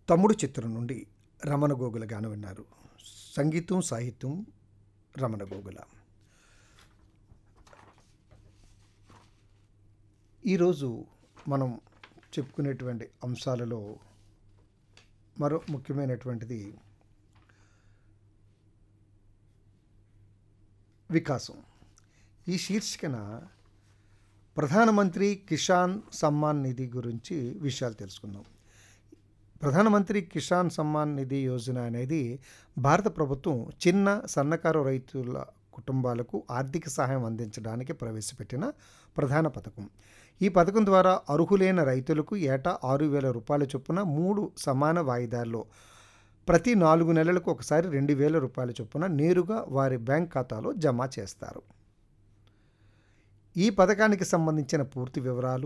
తమ్ముడు చిత్రం నుండి రమణ గోగుల గానం విన్నారు సంగీతం సాహిత్యం రమణ గోగుల ఈరోజు మనం చెప్పుకునేటువంటి అంశాలలో మరో ముఖ్యమైనటువంటిది వికాసం ఈ శీర్షికన ప్రధానమంత్రి కిసాన్ సమ్మాన్ నిధి గురించి విషయాలు తెలుసుకుందాం ప్రధానమంత్రి కిసాన్ సమ్మాన్ నిధి యోజన అనేది భారత ప్రభుత్వం చిన్న సన్నకారు రైతుల కుటుంబాలకు ఆర్థిక సహాయం అందించడానికి ప్రవేశపెట్టిన ప్రధాన పథకం ఈ పథకం ద్వారా అర్హులైన రైతులకు ఏటా ఆరు వేల రూపాయల చొప్పున మూడు సమాన వాయిదాల్లో ప్రతి నాలుగు నెలలకు ఒకసారి రెండు వేల రూపాయల చొప్పున నేరుగా వారి బ్యాంక్ ఖాతాలో జమ చేస్తారు ఈ పథకానికి సంబంధించిన పూర్తి వివరాలు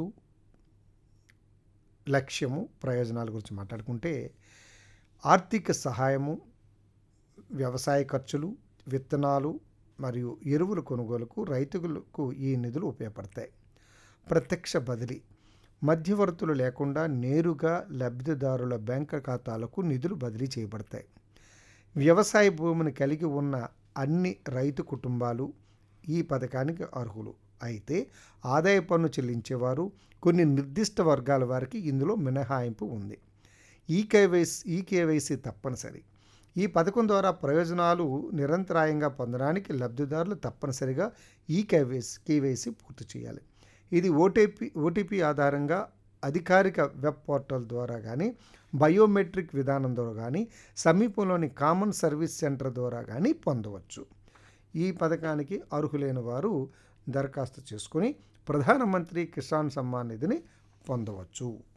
లక్ష్యము ప్రయోజనాల గురించి మాట్లాడుకుంటే ఆర్థిక సహాయము వ్యవసాయ ఖర్చులు విత్తనాలు మరియు ఎరువుల కొనుగోలుకు రైతులకు ఈ నిధులు ఉపయోగపడతాయి ప్రత్యక్ష బదిలీ మధ్యవర్తులు లేకుండా నేరుగా లబ్ధిదారుల బ్యాంక్ ఖాతాలకు నిధులు బదిలీ చేయబడతాయి వ్యవసాయ భూమిని కలిగి ఉన్న అన్ని రైతు కుటుంబాలు ఈ పథకానికి అర్హులు అయితే ఆదాయ పన్ను చెల్లించేవారు కొన్ని నిర్దిష్ట వర్గాల వారికి ఇందులో మినహాయింపు ఉంది ఈ కేవైసీ ఈ కేవైసీ తప్పనిసరి ఈ పథకం ద్వారా ప్రయోజనాలు నిరంతరాయంగా పొందడానికి లబ్ధిదారులు తప్పనిసరిగా ఈ కేవైసీ కేవైసీ పూర్తి చేయాలి ఇది ఓటీపీ ఓటీపీ ఆధారంగా అధికారిక వెబ్ పోర్టల్ ద్వారా కానీ బయోమెట్రిక్ విధానం ద్వారా కానీ సమీపంలోని కామన్ సర్వీస్ సెంటర్ ద్వారా కానీ పొందవచ్చు ఈ పథకానికి అర్హులైన వారు దరఖాస్తు చేసుకుని ప్రధానమంత్రి కిసాన్ సమ్మాన్ నిధిని పొందవచ్చు